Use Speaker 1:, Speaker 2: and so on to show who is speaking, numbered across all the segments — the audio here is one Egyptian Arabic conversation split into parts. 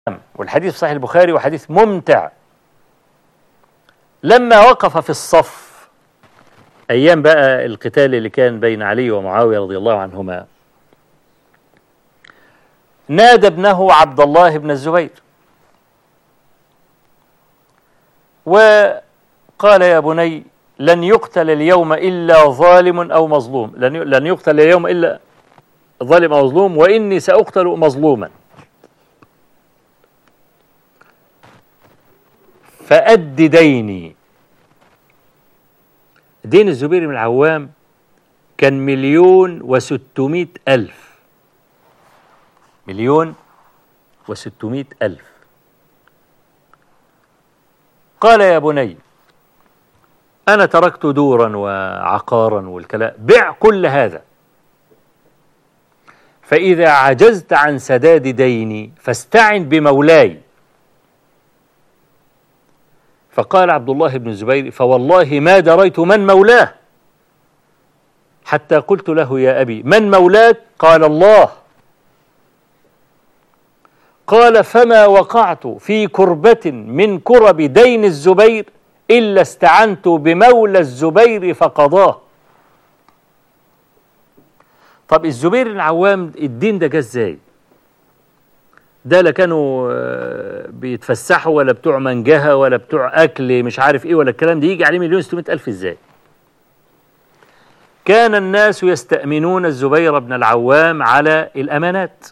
Speaker 1: والحديث في صحيح البخاري وحديث ممتع لما وقف في الصف أيام بقى القتال اللي كان بين علي ومعاوية رضي الله عنهما نادى ابنه عبد الله بن الزبير وقال يا بني لن يقتل اليوم إلا ظالم أو مظلوم لن لن يقتل اليوم إلا ظالم أو مظلوم وإني سأقتل مظلوما فأد ديني دين الزبير بن العوام كان مليون وستمائة ألف مليون وستمائة ألف قال يا بني أنا تركت دورا وعقارا والكلام بع كل هذا فإذا عجزت عن سداد ديني فاستعن بمولاي فقال عبد الله بن الزبير فوالله ما دريت من مولاه حتى قلت له يا أبي من مولاك قال الله قال فما وقعت في كربة من كرب دين الزبير إلا استعنت بمولى الزبير فقضاه طب الزبير العوام الدين ده جه ازاي ده لا كانوا آه، بيتفسحوا ولا بتوع منجهة ولا بتوع أكل مش عارف إيه ولا الكلام ده يجي عليه مليون ستمائة ألف إزاي كان الناس يستأمنون الزبير بن العوام على الأمانات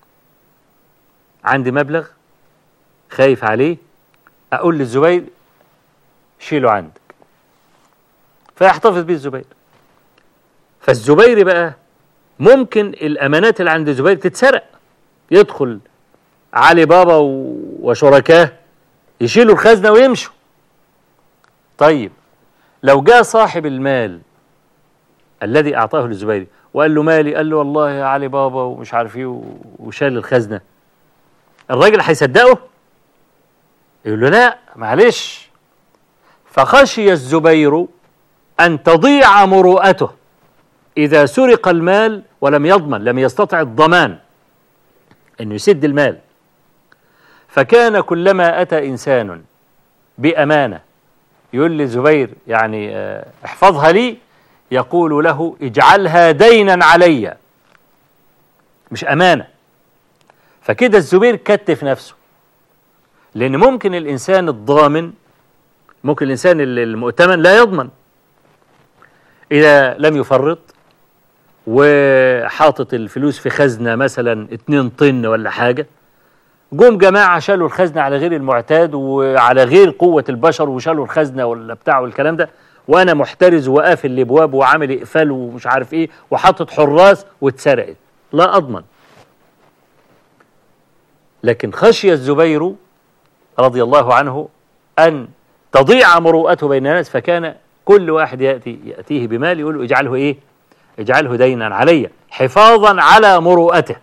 Speaker 1: عندي مبلغ خايف عليه أقول للزبير شيله عندك فيحتفظ بيه الزبير فالزبير بقى ممكن الأمانات اللي عند الزبير تتسرق يدخل علي بابا وشركاه يشيلوا الخزنة ويمشوا طيب لو جاء صاحب المال الذي أعطاه للزبير وقال له مالي قال له والله يا علي بابا ومش عارف ايه وشال الخزنة الراجل هيصدقه يقول له لا معلش فخشي الزبير أن تضيع مروءته إذا سرق المال ولم يضمن لم يستطع الضمان أنه يسد المال فكان كلما أتى إنسان بأمانة يقول لزبير يعني آه، احفظها لي يقول له اجعلها دينا علي مش أمانة فكده الزبير كتف نفسه لأن ممكن الإنسان الضامن ممكن الإنسان المؤتمن لا يضمن إذا لم يفرط وحاطط الفلوس في خزنة مثلا 2 طن ولا حاجة جم جماعة شالوا الخزنة على غير المعتاد وعلى غير قوة البشر وشالوا الخزنة ولا بتاع والكلام ده وأنا محترز وقافل الأبواب وعامل إقفال ومش عارف إيه وحاطط حراس واتسرقت لا أضمن لكن خشي الزبير رضي الله عنه أن تضيع مروءته بين الناس فكان كل واحد يأتي يأتيه بمال يقول له اجعله إيه اجعله دينا علي حفاظا على مروءته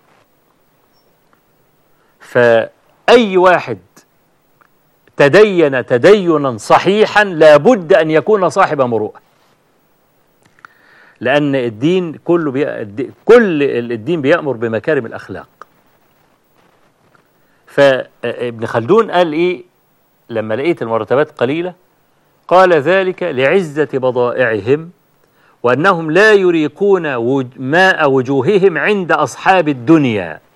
Speaker 1: فأي واحد تدين تدينا صحيحا لابد أن يكون صاحب مروءة لأن الدين كله بي... كل الدين بيأمر بمكارم الأخلاق فابن خلدون قال إيه لما لقيت المرتبات قليلة قال ذلك لعزة بضائعهم وأنهم لا يريقون ماء وجوههم عند أصحاب الدنيا